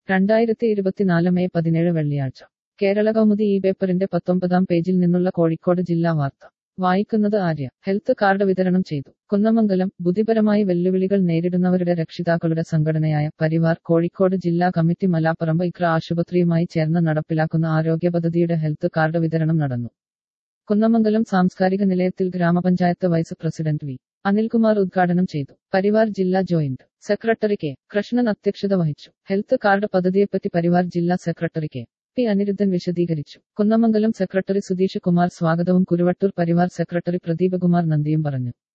രണ്ടായിരത്തി ഇരുപത്തിനാല് മെയ് പതിനേഴ് വെള്ളിയാഴ്ച കേരള കൗമുദി ഈ പേപ്പറിന്റെ പത്തൊമ്പതാം പേജിൽ നിന്നുള്ള കോഴിക്കോട് ജില്ലാ വാർത്ത വായിക്കുന്നത് ആര്യ ഹെൽത്ത് കാർഡ് വിതരണം ചെയ്തു കുന്നമംഗലം ബുദ്ധിപരമായി വെല്ലുവിളികൾ നേരിടുന്നവരുടെ രക്ഷിതാക്കളുടെ സംഘടനയായ പരിവാർ കോഴിക്കോട് ജില്ലാ കമ്മിറ്റി മലാപ്പറമ്പ് ഇക്ര ആശുപത്രിയുമായി ചേർന്ന് നടപ്പിലാക്കുന്ന ആരോഗ്യ പദ്ധതിയുടെ ഹെൽത്ത് കാർഡ് വിതരണം നടന്നു കുന്നമംഗലം സാംസ്കാരിക നിലയത്തിൽ ഗ്രാമപഞ്ചായത്ത് വൈസ് പ്രസിഡന്റ് വി അനിൽകുമാർ ഉദ്ഘാടനം ചെയ്തു പരിവാർ ജില്ലാ ജോയിന്റ് സെക്രട്ടറി കെ കൃഷ്ണൻ അധ്യക്ഷത വഹിച്ചു ഹെൽത്ത് കാർഡ് പദ്ധതിയെപ്പറ്റി പരിവാർ ജില്ലാ സെക്രട്ടറി കെ പി അനിരുദ്ധൻ വിശദീകരിച്ചു കുന്നമംഗലം സെക്രട്ടറി സുധീഷ് കുമാർ സ്വാഗതവും കുരുവട്ടൂർ പരിവാർ സെക്രട്ടറി പ്രദീപകുമാർ നന്ദിയും പറഞ്ഞു